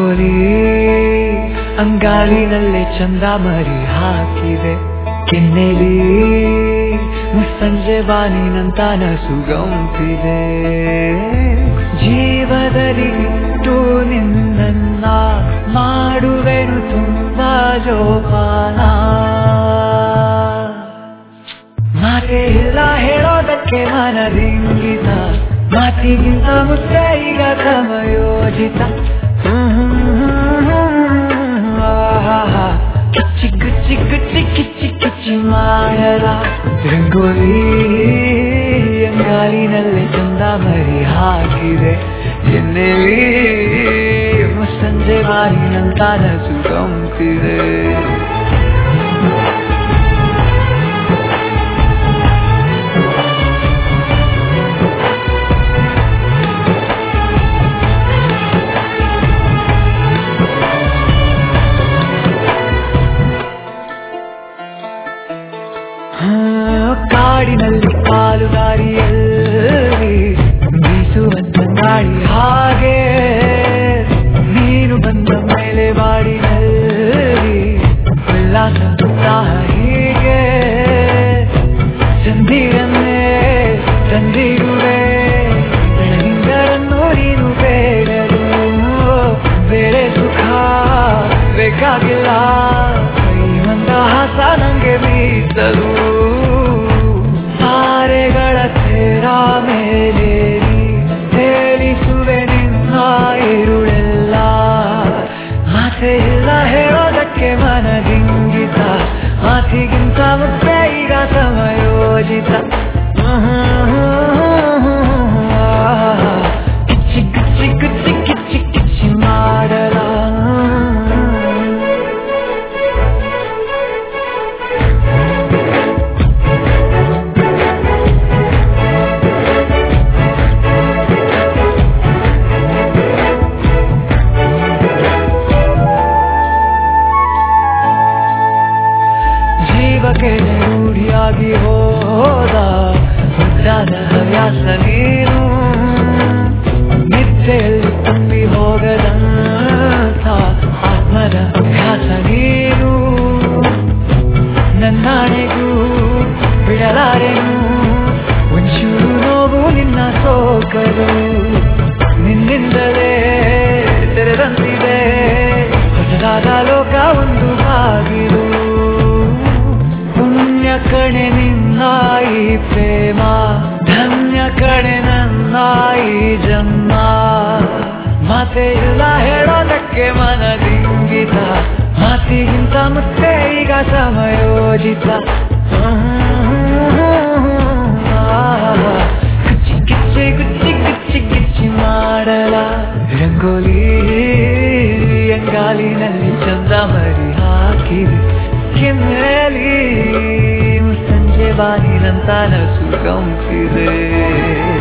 ರಂಗೋಲಿ ಅಂಗಾಲಿನಲ್ಲೇ ಚಂದ ಮರಿ ಹಾಕಿದೆ ಕೆನ್ನೆಲಿ ಮುಸ್ಸಂಜೆ ಬಾನಿನಂತ ನಸುಗಂತಿದೆ ಜೀವದಲ್ಲಿ ಇಟ್ಟು ನಿನ್ನ ಮಾಡುವೆನು ತುಂಬಾ ಜೋಪಾನ ಮಾತೆ ಇಲ್ಲ ಹೇಳೋದಕ್ಕೆ ಮನದಿಂಗಿತ ಮಾತಿಗಿಂತ ಮುತ್ತೆ ಈಗ ಸಮಯೋಜಿತ ಆಹಾಹಾ. ಕಿಚ್ಚಿ ಕಿಚ್ಚಿ ಕಿಚ್ಚಿ ಕಿಚ್ಚಿ ಕಿಚ್ಚಿ ಮಾಡಲ ರಂಗೋಲಿ ಅಂಗಾಲಿನಲ್ಲಿ ಚಂದ ಮರಿ ಹಾಕಿದೆ ಎನ್ನೆಲಿ ಮುಸ್ಸಂಜೆ ಬಾರಿನಂತ ನಸು ಕಂಪಿದೆ ಆ, ಕಾಡಿನಲ್ಲಿ ಕಾಲುದಾರಿಯಲ್ಲಿ ಬೀಸುವಂತ ಗಾಳಿ ಹಾಗೆ ನೀನು ಬಂದ ಮೇಲೆ ಬಾಡಿನಲ್ಲಿ ಉಲ್ಲಾಸ ಉತ್ಸಾಹ ಹೀಗೆ ಚಂದಿರನ್ನೇ ತಂದಿರುವೆ ಬೆಳಗಿಂದರನ್ನು ನೀನು ಬೇಡಲು ಬೇರೆ ಸುಖ ಬೇಕಾಗಿಲ್ಲ ಕೈ ಮಂದಹಾಸ ನಂಗೆ ಮೀಸಲು ತಾರೆಗಳ ತೇರ ಮೇಲೆ ಹೇಳಿಸುವೆ ನಿನ್ನ ಇರುಳೆಲ್ಲ ಮಾತೆ ಇಲ್ಲ ಹೇಳೋದಕ್ಕೆ ಮನದಿಂಗಿತ ಮಾತಿಗಿಂತ ಮುತ್ತೆ ಈಗ ಸಮಯೋಜಿತ ಕಿಚ್ಚಿ ಕಿಚ್ಚಿ ಕಿಚ್ಚಿ ಕಿಚ್ಚಿ ಕಿಚ್ಚಿ ಮಾಡಲ ಜೀವಕ್ಕೆ ರೂಢಿಯಾಗಿ ಹೋದ ಮುದ್ದಾದ ಹವ್ಯಾಸ ನೀನು ನಿದ್ದೆಯಲ್ಲಿ ತುಂಬಿ ಹೋಗದಂಥ ಆತ್ಮದ ಅಭ್ಯಾಸ ನೀನು ನನ್ನಾಣೆಗೂ ಬಿಡಲಾರೆನು ಒಂಚೂರು ನೋವು ನಿನ್ನ ಸೋಕಲು ನಿನ್ನಿಂದಲೇ ತೆರೆದಂತಿದೆ ಹೊಸದಾದ ಲೋಕ ಒಂದು ಬಾಗಿಲು ಪುಣ್ಯ ಕಣೆ ನಿನ್ನ ಈ ಪ್ರೇಮ ಧನ್ಯ ಕಣೆ ನನ್ನ ಈ ಜನ್ಮ ಮಾತೆ ಇಲ್ಲ ಹೇಳೋದಕ್ಕೆ ಮನದಿಂಗಿತ ಮಾತಿಗಿಂತ ಮುತ್ತೆ ಈಗ ಸಮಯೋಜಿತ ಕುಚ್ಚಿ ಕಿಚ್ಚಿ ಗುಚ್ಚಿ ಗುಚ್ಚಿ ಗಿಚ್ಚಿ ಮಾಡಲ ರಂಗೋಲಿ ಅಂಗಾಲಿನಲ್ಲಿ ಚಂದ ಮರಿ ಹಾಕಿದೆ ಕೆನ್ನೆಲಿ ಸಂಜೆ ಬಾನಿನಂತ ನಸು ಕಂಪಿದೆ